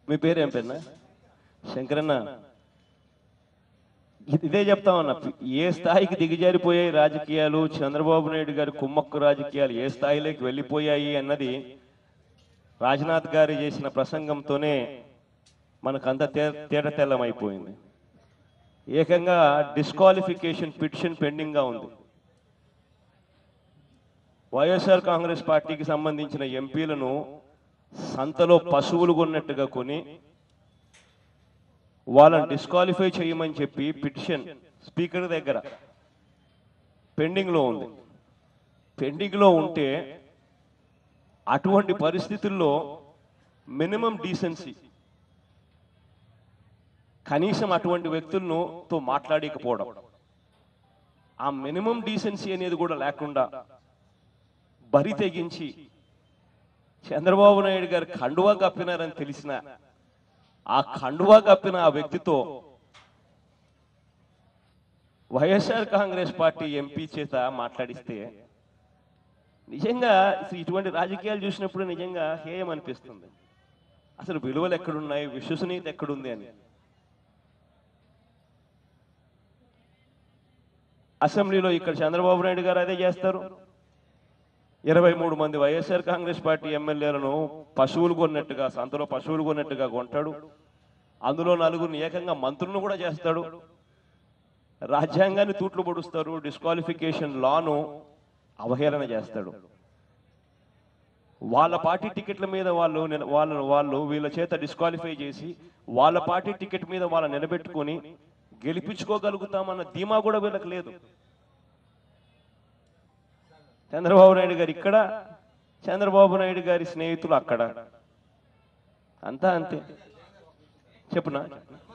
మీ పేరు ఏం పేరునా శంకరన్న ఇది- ఇదే చెప్తా ఉన్నా ఏ స్థాయికి దిగజారిపోయాయి రాజకీయాలు చంద్రబాబు నాయుడు గారి కుమ్మక్కు రాజకీయాలు ఏ స్థాయిలోకి వెళ్ళిపోయాయి అన్నది రాజ్నాథ్ గారు చేసిన ప్రసంగంతోనే మనకంత తే తేట తెల్లమైపోయింది ఏకంగా డిస్క్వాలిఫికేషన్ పిటిషన్ పెండింగ్గా ఉంది వైఎస్ఆర్ కాంగ్రెస్ పార్టీకి సంబంధించిన ఎంపీలను సంతలో పశువులు కొన్నట్టుగా కొని వాళ్ళని డిస్క్వాలిఫై చేయమని చెప్పి పిటిషన్ స్పీకర్ దగ్గర పెండింగ్లో ఉంది పెండింగ్లో ఉంటే అటువంటి పరిస్థితుల్లో మినిమం డీసెన్సీ కనీసం అటువంటి వ్యక్తులను తో మాట్లాడకపోవడం ఆ మినిమం డీసెన్సీ అనేది కూడా లేకుండా బరి తెగించి చంద్రబాబు నాయుడు గారు కండువా కప్పినారని తెలిసిన ఆ కండువా కప్పిన ఆ వ్యక్తితో వైఎస్ఆర్ కాంగ్రెస్ పార్టీ ఎంపీ చేత మాట్లాడిస్తే నిజంగా అసలు ఇటువంటి రాజకీయాలు చూసినప్పుడు నిజంగా హేయం అనిపిస్తుంది అసలు విలువలు ఎక్కడున్నాయి విశ్వసనీయత ఎక్కడుంది అని అసెంబ్లీలో ఇక్కడ చంద్రబాబు నాయుడు గారు అదే చేస్తారు ఇరవై మూడు మంది వైఎస్ఆర్ కాంగ్రెస్ పార్టీ ఎమ్మెల్యేలను పశువులు కొన్నట్టుగా సంతలో పశువులు కొన్నట్టుగా కొంటాడు అందులో నలుగురిని ఏకంగా మంత్రులను కూడా చేస్తాడు రాజ్యాంగాన్ని తూట్లు పొడుస్తారు డిస్క్వాలిఫికేషన్ లాను అవహేళన చేస్తాడు వాళ్ళ పార్టీ టికెట్ల మీద వాళ్ళు నిల- వాళ్ళను వాళ్ళు వీళ్ళ చేత డిస్క్వాలిఫై చేసి వాళ్ళ పార్టీ టికెట్ మీద వాళ్ళని నిలబెట్టుకొని గెలిపించుకోగలుగుతామన్న ధీమా కూడా వీళ్ళకి లేదు చంద్రబాబు నాయుడు గారు ఇక్కడ చంద్రబాబు నాయుడు గారి స్నేహితులు అక్కడ అంతా అంతే చెప్పునా